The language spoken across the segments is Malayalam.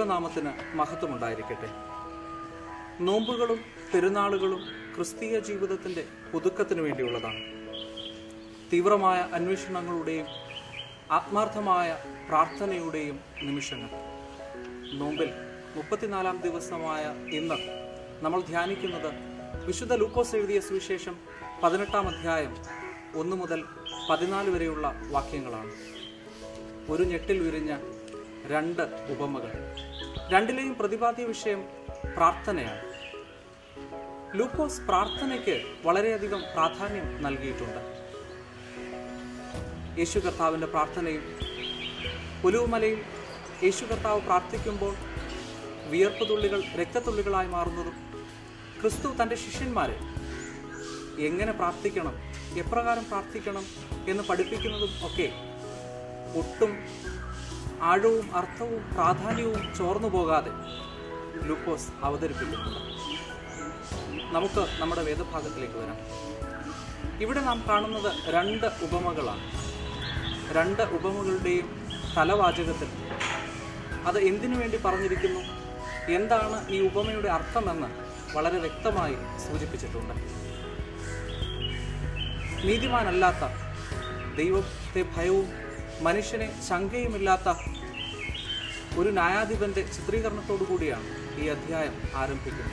ദൈവനാമത്തിന് മഹത്വമുണ്ടായിരിക്കട്ടെ നോമ്പുകളും പെരുന്നാളുകളും ക്രിസ്തീയ ജീവിതത്തിന്റെ പുതുക്കത്തിനു വേണ്ടിയുള്ളതാണ് തീവ്രമായ അന്വേഷണങ്ങളുടെയും ആത്മാർത്ഥമായ പ്രാർത്ഥനയുടെയും നിമിഷങ്ങൾ നോമ്പിൽ മുപ്പത്തിനാലാം ദിവസമായ ഇന്ന് നമ്മൾ ധ്യാനിക്കുന്നത് വിശുദ്ധ ലൂക്കോസ് എഴുതിയ സുവിശേഷം പതിനെട്ടാം അധ്യായം ഒന്ന് മുതൽ പതിനാല് വരെയുള്ള വാക്യങ്ങളാണ് ഒരു ഞെട്ടിൽ വിരിഞ്ഞ രണ്ട് ഉപമകൾ രണ്ടിലെയും പ്രതിപാദ്യ വിഷയം പ്രാർത്ഥനയാണ് ലൂക്കോസ് പ്രാർത്ഥനയ്ക്ക് വളരെയധികം പ്രാധാന്യം നൽകിയിട്ടുണ്ട് യേശു കർത്താവിൻ്റെ പ്രാർത്ഥനയും ഒലുവുമലയിൽ യേശു കർത്താവ് പ്രാർത്ഥിക്കുമ്പോൾ വിയർപ്പ് തുള്ളികൾ രക്തത്തുള്ളികളായി മാറുന്നതും ക്രിസ്തു തൻ്റെ ശിഷ്യന്മാരെ എങ്ങനെ പ്രാർത്ഥിക്കണം എപ്രകാരം പ്രാർത്ഥിക്കണം എന്ന് പഠിപ്പിക്കുന്നതും ഒക്കെ ഒട്ടും ആഴവും അർത്ഥവും പ്രാധാന്യവും ചോർന്നു പോകാതെ ലൂക്കോസ് അവതരിപ്പിക്കുന്നുണ്ട് നമുക്ക് നമ്മുടെ വേദഭാഗത്തിലേക്ക് വരാം ഇവിടെ നാം കാണുന്നത് രണ്ട് ഉപമകളാണ് രണ്ട് ഉപമകളുടെയും തലവാചകത്തിൽ അത് എന്തിനു വേണ്ടി പറഞ്ഞിരിക്കുന്നു എന്താണ് ഈ ഉപമയുടെ അർത്ഥമെന്ന് വളരെ വ്യക്തമായി സൂചിപ്പിച്ചിട്ടുണ്ട് നീതിമാനല്ലാത്ത ദൈവത്തെ ഭയവും മനുഷ്യനെ ശങ്കയുമില്ലാത്ത ഒരു ന്യായാധിപന്റെ ചിത്രീകരണത്തോടു കൂടിയാണ് ഈ അധ്യായം ആരംഭിക്കുന്നത്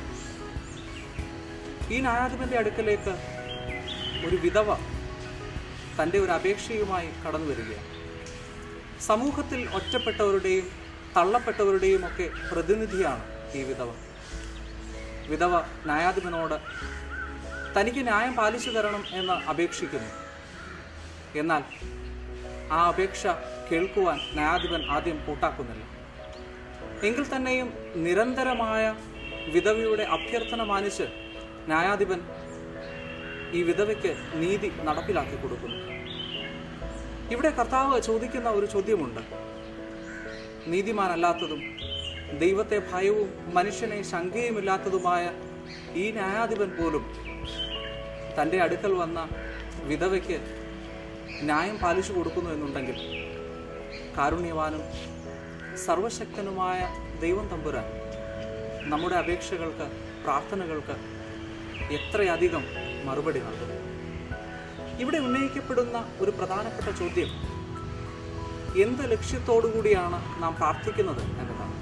ഈ ന്യായാധിപന്റെ അടുക്കലേക്ക് ഒരു വിധവ തൻ്റെ ഒരു അപേക്ഷയുമായി കടന്നു വരികയാണ് സമൂഹത്തിൽ ഒറ്റപ്പെട്ടവരുടെയും തള്ളപ്പെട്ടവരുടെയും ഒക്കെ പ്രതിനിധിയാണ് ഈ വിധവ വിധവ ന്യായാധിപനോട് തനിക്ക് ന്യായം പാലിച്ചു തരണം എന്ന് അപേക്ഷിക്കുന്നു എന്നാൽ ആ അപേക്ഷ കേൾക്കുവാൻ ന്യായാധിപൻ ആദ്യം കൂട്ടാക്കുന്നില്ല എങ്കിൽ തന്നെയും നിരന്തരമായ വിധവയുടെ അഭ്യർത്ഥന മാനിച്ച് ന്യായാധിപൻ ഈ വിധവയ്ക്ക് നീതി നടപ്പിലാക്കി കൊടുക്കുന്നു ഇവിടെ കർത്താവ് ചോദിക്കുന്ന ഒരു ചോദ്യമുണ്ട് നീതിമാനല്ലാത്തതും ദൈവത്തെ ഭയവും മനുഷ്യനെ ശങ്കയുമില്ലാത്തതുമായ ഈ ന്യായാധിപൻ പോലും തൻ്റെ അടുക്കൽ വന്ന വിധവയ്ക്ക് ന്യായം പാലിച്ചു കൊടുക്കുന്നു എന്നുണ്ടെങ്കിൽ കാരുണ്യവാനും സർവശക്തനുമായ ദൈവം തമ്പുരാൻ നമ്മുടെ അപേക്ഷകൾക്ക് പ്രാർത്ഥനകൾക്ക് എത്രയധികം മറുപടി നൽകും ഇവിടെ ഉന്നയിക്കപ്പെടുന്ന ഒരു പ്രധാനപ്പെട്ട ചോദ്യം എന്ത് ലക്ഷ്യത്തോടു കൂടിയാണ് നാം പ്രാർത്ഥിക്കുന്നത് എന്നതാണ്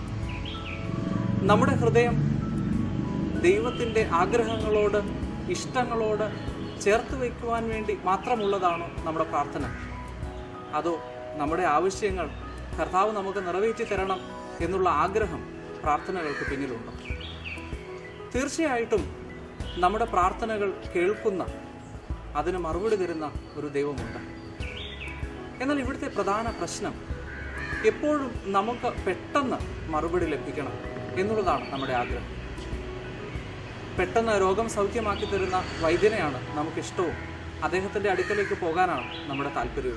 നമ്മുടെ ഹൃദയം ദൈവത്തിൻ്റെ ആഗ്രഹങ്ങളോട് ഇഷ്ടങ്ങളോട് ചേർത്ത് വയ്ക്കുവാൻ വേണ്ടി മാത്രമുള്ളതാണോ നമ്മുടെ പ്രാർത്ഥന അതോ നമ്മുടെ ആവശ്യങ്ങൾ കർത്താവ് നമുക്ക് നിറവേറ്റി തരണം എന്നുള്ള ആഗ്രഹം പ്രാർത്ഥനകൾക്ക് പിന്നിലുണ്ടോ തീർച്ചയായിട്ടും നമ്മുടെ പ്രാർത്ഥനകൾ കേൾക്കുന്ന അതിന് മറുപടി തരുന്ന ഒരു ദൈവമുണ്ട് എന്നാൽ ഇവിടുത്തെ പ്രധാന പ്രശ്നം എപ്പോഴും നമുക്ക് പെട്ടെന്ന് മറുപടി ലഭിക്കണം എന്നുള്ളതാണ് നമ്മുടെ ആഗ്രഹം പെട്ടെന്ന് രോഗം സൗഖ്യമാക്കി തരുന്ന വൈദ്യനെയാണ് നമുക്കിഷ്ടവും അദ്ദേഹത്തിൻ്റെ അടുക്കലേക്ക് പോകാനാണ് നമ്മുടെ താല്പര്യവും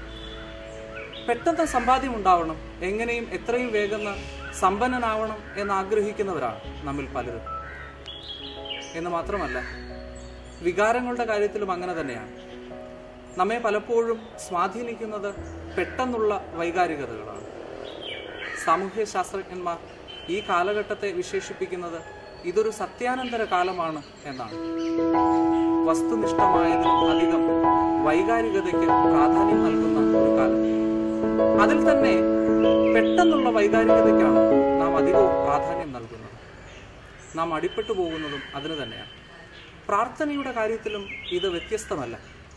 പെട്ടെന്ന് സമ്പാദ്യം ഉണ്ടാവണം എങ്ങനെയും എത്രയും വേഗം സമ്പന്നനാവണം എന്ന് ആഗ്രഹിക്കുന്നവരാണ് നമ്മിൽ പലരും എന്ന് മാത്രമല്ല വികാരങ്ങളുടെ കാര്യത്തിലും അങ്ങനെ തന്നെയാണ് നമ്മെ പലപ്പോഴും സ്വാധീനിക്കുന്നത് പെട്ടെന്നുള്ള വൈകാരികതകളാണ് സാമൂഹ്യ ശാസ്ത്രജ്ഞന്മാർ ഈ കാലഘട്ടത്തെ വിശേഷിപ്പിക്കുന്നത് ഇതൊരു സത്യാനന്തര കാലമാണ് എന്നാണ് വസ്തുനിഷ്ഠമായതിലും അധികം വൈകാരികതയ്ക്ക് പ്രാധാന്യം നൽകുന്ന ഒരു കാലം അതിൽ തന്നെ പെട്ടെന്നുള്ള വൈകാരികതയ്ക്കാണ് നാം അധികവും പ്രാധാന്യം നൽകുന്നത് നാം അടിപ്പെട്ടു പോകുന്നതും അതിന് തന്നെയാണ് പ്രാർത്ഥനയുടെ കാര്യത്തിലും ഇത് വ്യത്യസ്തമല്ല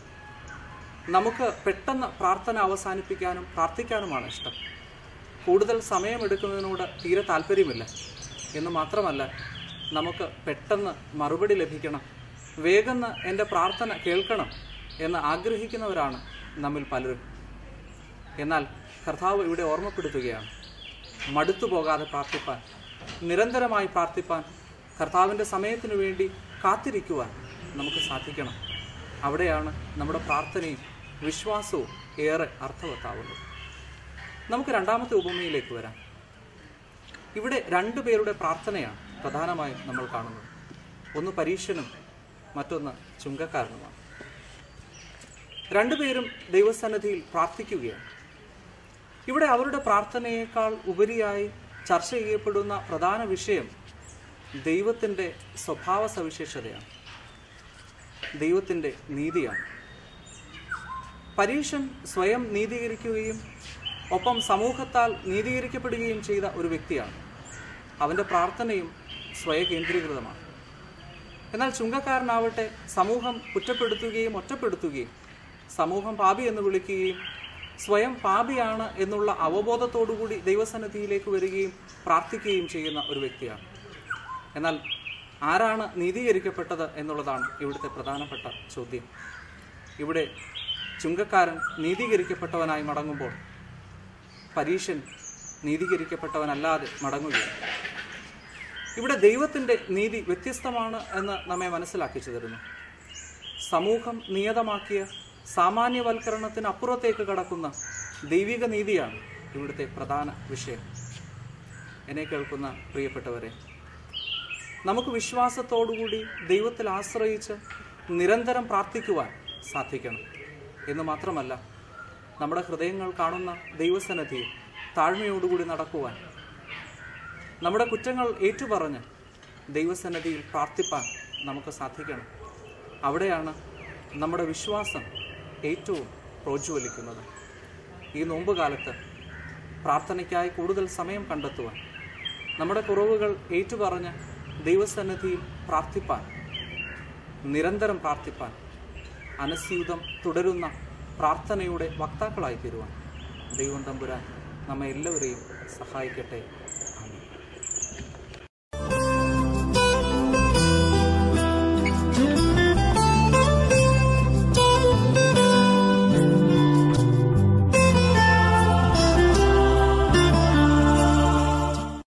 നമുക്ക് പെട്ടെന്ന് പ്രാർത്ഥന അവസാനിപ്പിക്കാനും പ്രാർത്ഥിക്കാനുമാണ് ഇഷ്ടം കൂടുതൽ സമയമെടുക്കുന്നതിനോട് തീരെ താല്പര്യമില്ല എന്ന് മാത്രമല്ല നമുക്ക് പെട്ടെന്ന് മറുപടി ലഭിക്കണം വേഗം എൻ്റെ പ്രാർത്ഥന കേൾക്കണം എന്ന് ആഗ്രഹിക്കുന്നവരാണ് നമ്മിൽ പലരും എന്നാൽ കർത്താവ് ഇവിടെ ഓർമ്മപ്പെടുത്തുകയാണ് മടുത്തു പോകാതെ പ്രാർത്ഥിപ്പാൻ നിരന്തരമായി പ്രാർത്ഥിപ്പാൻ കർത്താവിൻ്റെ സമയത്തിനു വേണ്ടി കാത്തിരിക്കുവാൻ നമുക്ക് സാധിക്കണം അവിടെയാണ് നമ്മുടെ പ്രാർത്ഥനയും വിശ്വാസവും ഏറെ അർത്ഥവത്താവുന്നത് നമുക്ക് രണ്ടാമത്തെ ഉപമയിലേക്ക് വരാം ഇവിടെ രണ്ടു പേരുടെ പ്രാർത്ഥനയാണ് പ്രധാനമായും നമ്മൾ കാണുന്നത് ഒന്ന് പരീക്ഷനും മറ്റൊന്ന് ചുങ്കക്കാരനുമാണ് രണ്ടുപേരും ദൈവസന്നിധിയിൽ പ്രാർത്ഥിക്കുകയാണ് ഇവിടെ അവരുടെ പ്രാർത്ഥനയേക്കാൾ ഉപരിയായി ചർച്ച ചെയ്യപ്പെടുന്ന പ്രധാന വിഷയം ദൈവത്തിൻ്റെ സ്വഭാവ സവിശേഷതയാണ് ദൈവത്തിൻ്റെ നീതിയാണ് പരീക്ഷൻ സ്വയം നീതീകരിക്കുകയും ഒപ്പം സമൂഹത്താൽ നീതീകരിക്കപ്പെടുകയും ചെയ്ത ഒരു വ്യക്തിയാണ് അവൻ്റെ പ്രാർത്ഥനയും സ്വയകേന്ദ്രീകൃതമാണ് എന്നാൽ ചുങ്കക്കാരനാവട്ടെ സമൂഹം കുറ്റപ്പെടുത്തുകയും ഒറ്റപ്പെടുത്തുകയും സമൂഹം പാപി എന്ന് വിളിക്കുകയും സ്വയം പാപിയാണ് എന്നുള്ള അവബോധത്തോടുകൂടി ദൈവസന്നിധിയിലേക്ക് വരികയും പ്രാർത്ഥിക്കുകയും ചെയ്യുന്ന ഒരു വ്യക്തിയാണ് എന്നാൽ ആരാണ് നീതീകരിക്കപ്പെട്ടത് എന്നുള്ളതാണ് ഇവിടുത്തെ പ്രധാനപ്പെട്ട ചോദ്യം ഇവിടെ ചുങ്കക്കാരൻ നീതീകരിക്കപ്പെട്ടവനായി മടങ്ങുമ്പോൾ പരീക്ഷൻ നീതീകരിക്കപ്പെട്ടവനല്ലാതെ മടങ്ങുകയാണ് ഇവിടെ ദൈവത്തിൻ്റെ നീതി വ്യത്യസ്തമാണ് എന്ന് നമ്മെ മനസ്സിലാക്കിച്ചു തരുന്നു സമൂഹം നിയതമാക്കിയ സാമാന്യവൽക്കരണത്തിന് അപ്പുറത്തേക്ക് കടക്കുന്ന ദൈവിക നീതിയാണ് ഇവിടുത്തെ പ്രധാന വിഷയം എന്നെ കേൾക്കുന്ന പ്രിയപ്പെട്ടവരെ നമുക്ക് വിശ്വാസത്തോടുകൂടി ദൈവത്തിൽ ആശ്രയിച്ച് നിരന്തരം പ്രാർത്ഥിക്കുവാൻ സാധിക്കണം എന്ന് മാത്രമല്ല നമ്മുടെ ഹൃദയങ്ങൾ കാണുന്ന ദൈവസന്നിധിയിൽ താഴ്മയോടുകൂടി നടക്കുവാൻ നമ്മുടെ കുറ്റങ്ങൾ ഏറ്റുപറഞ്ഞ് ദൈവസന്നിധിയിൽ പ്രാർത്ഥിപ്പാൻ നമുക്ക് സാധിക്കണം അവിടെയാണ് നമ്മുടെ വിശ്വാസം ഏറ്റവും പ്രോജ്വലിക്കുന്നത് ഈ നോമ്പുകാലത്ത് പ്രാർത്ഥനയ്ക്കായി കൂടുതൽ സമയം കണ്ടെത്തുവാൻ നമ്മുടെ കുറവുകൾ ഏറ്റുപറഞ്ഞ് ദൈവസന്നിധിയിൽ പ്രാർത്ഥിപ്പാൻ നിരന്തരം പ്രാർത്ഥിപ്പാൻ അനസ്യൂതം തുടരുന്ന പ്രാർത്ഥനയുടെ വക്താക്കളായി തീരുവാൻ ദൈവം തമ്പുരാൻ നമ്മെ എല്ലാവരെയും സഹായിക്കട്ടെ